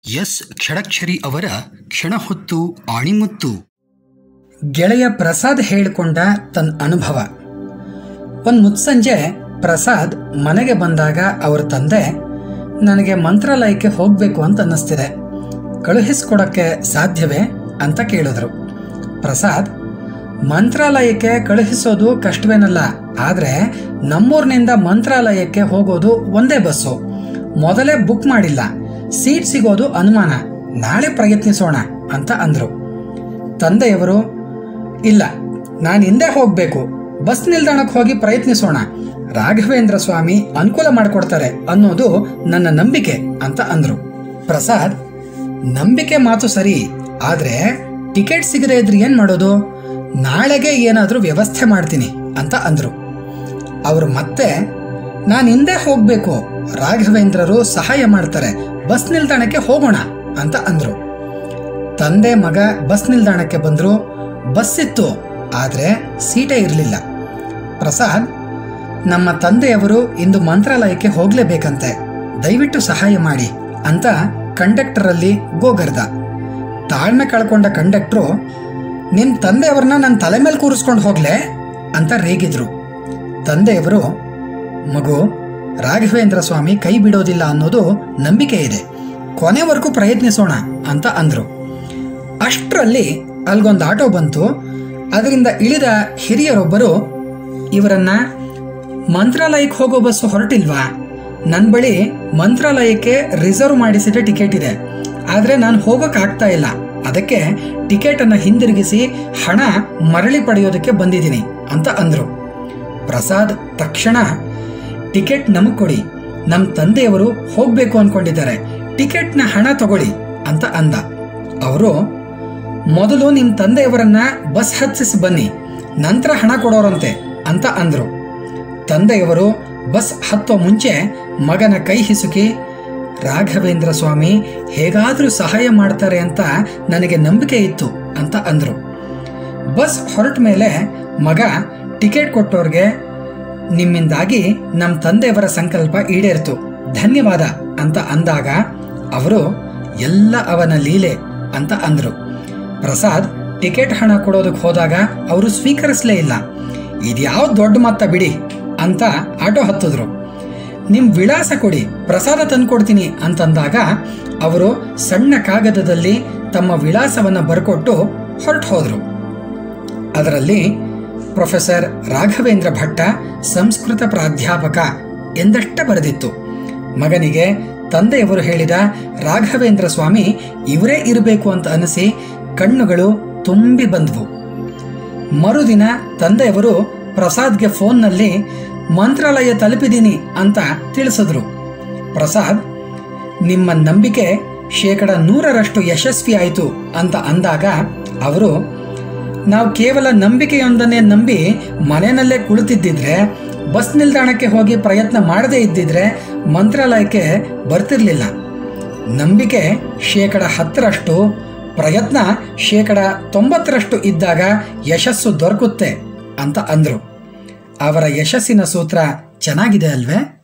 S ಕ್ಷಡಕ್ಷರಿ ಅವರ ಕ್ಷಣಹೊತ್ತು ಆಣಿಮುತ್ತು ಗೆಳೆಯ ಪ್ರಸಾದ್ ಹೇಳಿಕೊಂಡ ತನ್ನ ಅನುಭವ ಒಂದು ಮುತ್ಸಂಜೆ ಪ್ರಸಾದ್ ಮನೆಗೆ ಬಂದಾಗ ಅವ್ರ ತಂದೆ ನನಗೆ ಮಂತ್ರಾಲಯಕ್ಕೆ ಹೋಗಬೇಕು ಅಂತ ಅನ್ನಿಸ್ತಿದೆ ಕಳುಹಿಸ್ಕೊಡಕ್ಕೆ ಸಾಧ್ಯವೇ ಅಂತ ಕೇಳಿದ್ರು ಪ್ರಸಾದ್ ಮಂತ್ರಾಲಯಕ್ಕೆ ಕಳುಹಿಸೋದು ಕಷ್ಟವೇನಲ್ಲ ಆದರೆ ನಮ್ಮೂರಿನಿಂದ ಮಂತ್ರಾಲಯಕ್ಕೆ ಹೋಗೋದು ಒಂದೇ ಬಸ್ಸು ಮೊದಲೇ ಬುಕ್ ಮಾಡಿಲ್ಲ ಸೀಟ್ ಸಿಗೋದು ಅನುಮಾನ ನಾಳೆ ಪ್ರಯತ್ನಿಸೋಣ ಅಂತ ಅಂದರು ತಂದೆಯವರು ಇಲ್ಲ ನಾನು ಹಿಂದೆ ಹೋಗಬೇಕು ಬಸ್ ನಿಲ್ದಾಣಕ್ಕೆ ಹೋಗಿ ಪ್ರಯತ್ನಿಸೋಣ ರಾಘವೇಂದ್ರ ಸ್ವಾಮಿ ಅನುಕೂಲ ಮಾಡಿಕೊಡ್ತಾರೆ ಅನ್ನೋದು ನನ್ನ ನಂಬಿಕೆ ಅಂತ ಅಂದ್ರು ಪ್ರಸಾದ್ ನಂಬಿಕೆ ಮಾತು ಸರಿ ಆದ್ರೆ ಟಿಕೆಟ್ ಸಿಗದೆ ಇದ್ರೆ ಏನ್ ಮಾಡೋದು ನಾಳೆಗೆ ಏನಾದರೂ ವ್ಯವಸ್ಥೆ ಮಾಡ್ತೀನಿ ಅಂತ ಅಂದ್ರು ಅವರು ಮತ್ತೆ ನಾನು ಹಿಂದೆ ಹೋಗಬೇಕು ರಾಘವೇಂದ್ರರು ಸಹಾಯ ಮಾಡ್ತಾರೆ ಬಸ್ ನಿಲ್ದಾಣಕ್ಕೆ ಹೋಗೋಣ ಅಂತ ಅಂದ್ರು ತಂದೆ ಮಗ ಬಸ್ ನಿಲ್ದಾಣಕ್ಕೆ ಬಂದ್ರು ಬಸ್ ಇತ್ತು ಆದರೆ ಸೀಟೇ ಇರಲಿಲ್ಲ ಪ್ರಸಾದ್ ನಮ್ಮ ತಂದೆಯವರು ಇಂದು ಮಂತ್ರಾಲಯಕ್ಕೆ ಹೋಗ್ಲೇಬೇಕಂತೆ ದಯವಿಟ್ಟು ಸಹಾಯ ಮಾಡಿ ಅಂತ ಕಂಡಕ್ಟರಲ್ಲಿ ಗೋಗರ್ದ ತಾಳ್ಮೆ ಕಳ್ಕೊಂಡ ಕಂಡಕ್ಟ್ರು ನಿಮ್ಮ ತಂದೆಯವ್ರನ್ನ ನನ್ನ ತಲೆ ಮೇಲೆ ಕೂರಿಸ್ಕೊಂಡು ಹೋಗ್ಲೆ ಅಂತ ರೇಗಿದ್ರು ತಂದೆಯವರು ಮಗು ರಾಘವೇಂದ್ರ ಸ್ವಾಮಿ ಕೈ ಬಿಡೋದಿಲ್ಲ ಅನ್ನೋದು ನಂಬಿಕೆ ಇದೆ ಕೊನೆವರೆಗೂ ಪ್ರಯತ್ನಿಸೋಣ ಅಂತ ಅಂದ್ರು ಅಷ್ಟರಲ್ಲಿ ಅಲ್ಗೊಂದು ಆಟೋ ಬಂತು ಅದರಿಂದ ಇಳಿದ ಹಿರಿಯರೊಬ್ಬರು ಇವರನ್ನ ಮಂತ್ರಾಲಯಕ್ಕೆ ಹೋಗೋ ಬಸ್ ಹೊರಟಿಲ್ವಾ ನನ್ನ ಬಳಿ ಮಂತ್ರಾಲಯಕ್ಕೆ ರಿಸರ್ವ್ ಮಾಡಿಸಿದ ಟಿಕೆಟ್ ಇದೆ ಆದರೆ ನಾನು ಹೋಗೋಕ್ಕಾಗ್ತಾ ಇಲ್ಲ ಅದಕ್ಕೆ ಟಿಕೆಟನ್ನು ಹಿಂದಿರುಗಿಸಿ ಹಣ ಮರಳಿ ಪಡೆಯೋದಕ್ಕೆ ಬಂದಿದ್ದೀನಿ ಅಂತ ಅಂದರು ಪ್ರಸಾದ್ ತಕ್ಷಣ ಟಿಕೆಟ್ ನಮಗೆ ಕೊಡಿ ನಮ್ಮ ತಂದೆಯವರು ಹೋಗಬೇಕು ಅಂದ್ಕೊಂಡಿದ್ದಾರೆ ಟಿಕೆಟ್ನ ಹಣ ತಗೊಳ್ಳಿ ಅಂತ ಅಂದ ಅವರು ಮೊದಲು ನಿಮ್ಮ ತಂದೆಯವರನ್ನ ಬಸ್ ಹತ್ತಿಸಿ ಬನ್ನಿ ನಂತರ ಹಣ ಕೊಡೋರಂತೆ ಅಂತ ಅಂದರು ತಂದೆಯವರು ಬಸ್ ಹತ್ತೋ ಮುಂಚೆ ಮಗನ ಕೈ ಹಿಸುಕಿ ರಾಘವೇಂದ್ರ ಸ್ವಾಮಿ ಹೇಗಾದರೂ ಸಹಾಯ ಮಾಡ್ತಾರೆ ಅಂತ ನನಗೆ ನಂಬಿಕೆ ಇತ್ತು ಅಂತ ಅಂದರು ಬಸ್ ಹೊರಟ ಮೇಲೆ ಮಗ ಟಿಕೆಟ್ ಕೊಟ್ಟೋರ್ಗೆ ನಿಮ್ಮಿಂದಾಗಿ ನಮ್ಮ ತಂದೆಯವರ ಸಂಕಲ್ಪ ಈಡೇರಿತು ಧನ್ಯವಾದ ಅಂತ ಅಂದಾಗ ಅವರು ಎಲ್ಲ ಅವನ ಲೀಲೆ ಅಂತ ಅಂದರು ಪ್ರಸಾದ್ ಟಿಕೆಟ್ ಹಣ ಕೊಡೋದಕ್ಕೆ ಹೋದಾಗ ಅವರು ಸ್ವೀಕರಿಸಲೇ ಇಲ್ಲ ಇದ್ಯಾವ ದೊಡ್ಡ ಮತ್ತ ಬಿಡಿ ಅಂತ ಆಟೋ ಹತ್ತಿದ್ರು ನಿಮ್ಮ ವಿಳಾಸ ಕೊಡಿ ಪ್ರಸಾದ ತಂದ್ಕೊಡ್ತೀನಿ ಅಂತಂದಾಗ ಅವರು ಸಣ್ಣ ಕಾಗದದಲ್ಲಿ ತಮ್ಮ ವಿಳಾಸವನ್ನು ಬರ್ಕೊಟ್ಟು ಹೊರಟು ಹೋದರು ಅದರಲ್ಲಿ ಪ್ರೊಫೆಸರ್ ರಾಘವೇಂದ್ರ ಭಟ್ಟ ಸಂಸ್ಕೃತ ಪ್ರಾಧ್ಯಾಪಕ ಎಂದಷ್ಟ ಬರೆದಿತ್ತು ಮಗನಿಗೆ ತಂದೆಯವರು ಹೇಳಿದ ರಾಘವೇಂದ್ರ ಸ್ವಾಮಿ ಇವರೇ ಇರಬೇಕು ಅಂತ ಅನಿಸಿ ಕಣ್ಣುಗಳು ತುಂಬಿ ಬಂದವು ಮರುದಿನ ತಂದೆಯವರು ಪ್ರಸಾದ್ಗೆ ಫೋನ್ನಲ್ಲಿ ಮಂತ್ರಾಲಯ ತಲುಪಿದ್ದೀನಿ ಅಂತ ತಿಳಿಸಿದ್ರು ಪ್ರಸಾದ್ ನಿಮ್ಮ ನಂಬಿಕೆ ಶೇಕಡ ನೂರರಷ್ಟು ಯಶಸ್ವಿ ಆಯಿತು ಅಂತ ಅಂದಾಗ ಅವರು ನಾವು ಕೇವಲ ನಂಬಿಕೆಯೊಂದನ್ನೇ ನಂಬಿ ಮನೆಯಲ್ಲೇ ಕುಳಿತಿದ್ದಿದ್ರೆ ಬಸ್ ನಿಲ್ದಾಣಕ್ಕೆ ಹೋಗಿ ಪ್ರಯತ್ನ ಮಾಡದೇ ಇದ್ದಿದ್ರೆ ಮಂತ್ರಾಲಯಕ್ಕೆ ಬರ್ತಿರ್ಲಿಲ್ಲ ನಂಬಿಕೆ ಶೇಕಡ ಹತ್ತರಷ್ಟು ಪ್ರಯತ್ನ ಶೇಕಡ ತೊಂಬತ್ತರಷ್ಟು ಇದ್ದಾಗ ಯಶಸ್ಸು ದೊರಕುತ್ತೆ ಅಂತ ಅಂದರು ಅವರ ಯಶಸ್ಸಿನ ಸೂತ್ರ ಚೆನ್ನಾಗಿದೆ ಅಲ್ವೇ